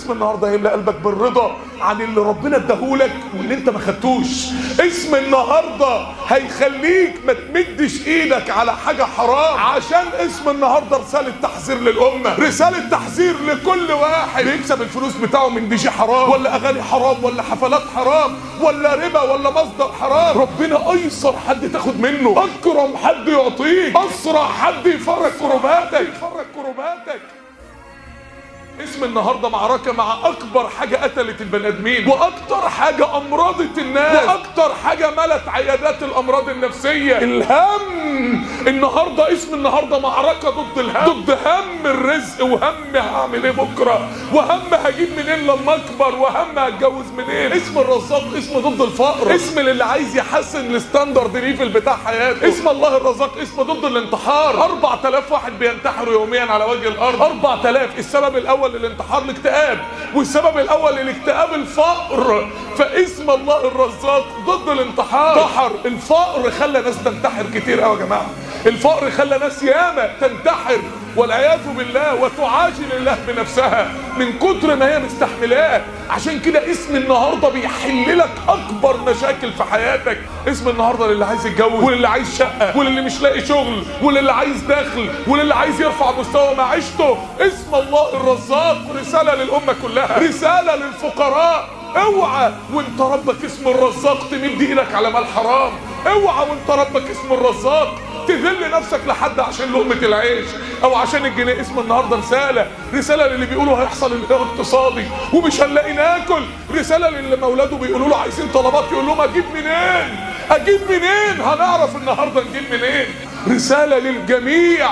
اسم النهارده هيملى قلبك بالرضا عن اللي ربنا اداهولك واللي انت ما خدتوش اسم النهارده هيخليك ما تمدش ايدك على حاجه حرام عشان اسم النهارده رساله تحذير للامه رساله تحذير لكل واحد بيكسب الفلوس بتاعه من دي جي حرام ولا اغاني حرام ولا حفلات حرام ولا ربا ولا مصدر حرام ربنا ايسر حد تاخد منه اكرم حد يعطيك اسرع حد يفرج كرباتك يفرج كرباتك اسم النهارده معركه مع اكبر حاجه قتلت البني ادمين واكتر حاجه امرضت الناس واكتر حاجه ملت عيادات الامراض النفسيه الهم النهارده اسم النهارده معركه ضد الهم ضد هم الرزق وهم هعمل ايه بكره وهم هجيب منين لما اكبر وهم هتجوز منين اسم الرزاق اسم ضد الفقر اسم للي عايز يحسن الستاندرد ليفل بتاع حياته اسم الله الرزاق اسم ضد الانتحار 4000 واحد بينتحروا يوميا على وجه الارض 4000 السبب الاول للانتحار الاكتئاب والسبب الاول للاكتئاب الفقر فاسم الله الرزاق ضد الانتحار انتحر الفقر خلى ناس تنتحر كتير قوي يا جماعه الفقر خلى ناس ياما تنتحر والعياذ بالله وتعاجل الله بنفسها من كتر ما هي مستحملاه عشان كده اسم النهارده بيحل لك اكبر مشاكل في حياتك اسم النهارده للي عايز يتجوز وللي عايز شقه وللي مش لاقي شغل وللي عايز دخل وللي عايز يرفع مستوى معيشته اسم الله الرزاق رساله للامه كلها رساله للفقراء اوعى وانت ربك اسم الرزاق تمد ايدك على مال حرام اوعى وانت ربك اسم الرزاق تذل نفسك لحد عشان لقمة العيش او عشان الجنيه اسم النهارده رسالة رسالة للي بيقولوا هيحصل انهيار اقتصادي ومش هنلاقي ناكل رسالة للي مولاده بيقولوا له عايزين طلبات يقول لهم اجيب منين اجيب منين هنعرف النهارده نجيب منين رسالة للجميع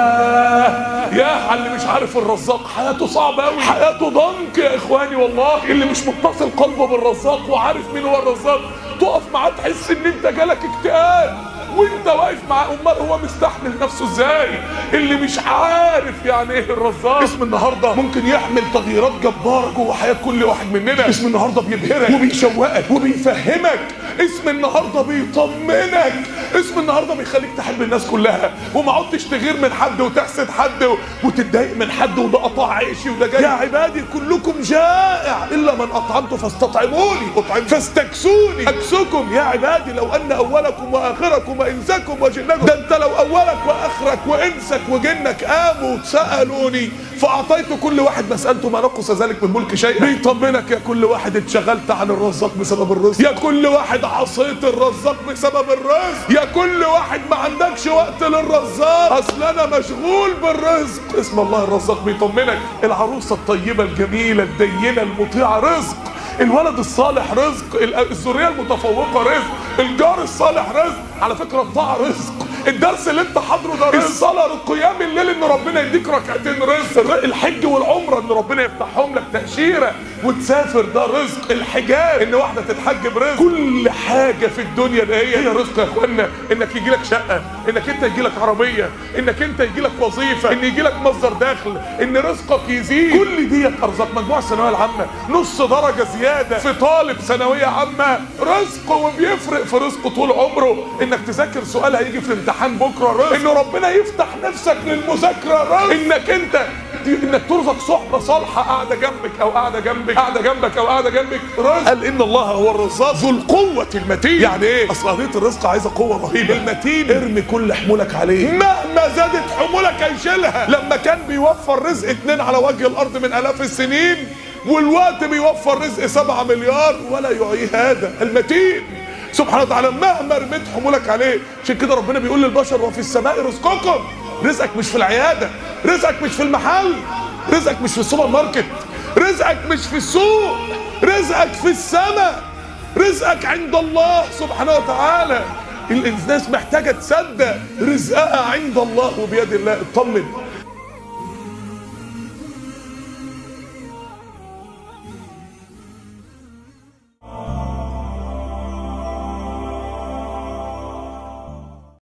يا يا على اللي مش عارف الرزاق حياته صعبة قوي حياته ضنك يا اخواني والله اللي مش متصل قلبه بالرزاق وعارف مين هو الرزاق تقف معاه تحس ان انت جالك اكتئاب وانت واقف معاه امال هو مستحمل نفسه ازاي اللي مش عارف يعني ايه الرزاق اسم النهارده ممكن يحمل تغييرات جباره جوه حياه كل واحد مننا اسم النهارده بيبهرك وبيشوقك وبيفهمك اسم النهارده بيطمنك اسم النهارده بيخليك تحب الناس كلها وما عدتش تغير من حد وتحسد حد و... وتتضايق من حد وده قطع عيشي وده جاي يا عبادي كلكم جائع الا من اطعمته فاستطعموني اطعم فاستكسوني اكسكم يا عبادي لو ان اولكم واخركم وانسكم وجنكم ده انت لو اولك واخرك وانسك وجنك قاموا سالوني فاعطيت كل واحد مسالته ما نقص ذلك من ملك شيئا بيطمنك يا كل واحد اتشغلت عن الرزاق بسبب الرزق يا كل واحد عصيت الرزاق بسبب الرزق يا كل واحد ما عندكش وقت للرزاق اصل انا مشغول بالرزق اسم الله الرزاق بيطمنك العروسه الطيبه الجميله الدينه المطيعه رزق الولد الصالح رزق الذريه المتفوقه رزق الجار الصالح رزق على فكره الطاعه رزق الدرس اللي انت حاضره ده رزق الصلاه قيام الليل ان ربنا يديك ركعتين رزق الحج والعمره ان ربنا يفتحهم لك تاشيره وتسافر ده رزق الحجاب ان واحده تتحج برزق كل حاجه في الدنيا ده هي هي رزق يا اخوانا انك يجي لك شقه انك انت يجي لك عربيه انك انت يجي لك وظيفه ان يجي لك مصدر دخل ان رزقك يزيد كل ديت ارزاق مجموع الثانويه العامه نص درجه زياده في طالب ثانويه عامه رزق وبيفرق في رزقه طول عمره انك تذاكر سؤال هيجي في الامتحان بكره رزق ان ربنا يفتح نفسك للمذاكره رزق انك انت انك ترزق صحبه صالحه قاعده جنبك او قاعده جنبك قاعده جنبك او قاعده جنبك رزق قال ان الله هو الرزاق ذو القوه المتين يعني ايه اصل قضيه الرزق عايزه قوه رهيبه المتين ارمي كل حمولك عليه مهما زادت حمولك هيشيلها لما كان بيوفر رزق اتنين على وجه الارض من الاف السنين والوقت بيوفر رزق سبعة مليار ولا يعيه هذا المتين سبحانه وتعالى مهما رميت حمولك عليه عشان كده ربنا بيقول للبشر وفي السماء رزقكم رزقك مش في العياده رزقك مش في المحل رزقك مش في السوبر ماركت رزقك مش في السوق رزقك في السماء رزقك عند الله سبحانه وتعالى الناس محتاجه تصدق رزقها عند الله وبيد الله اطمن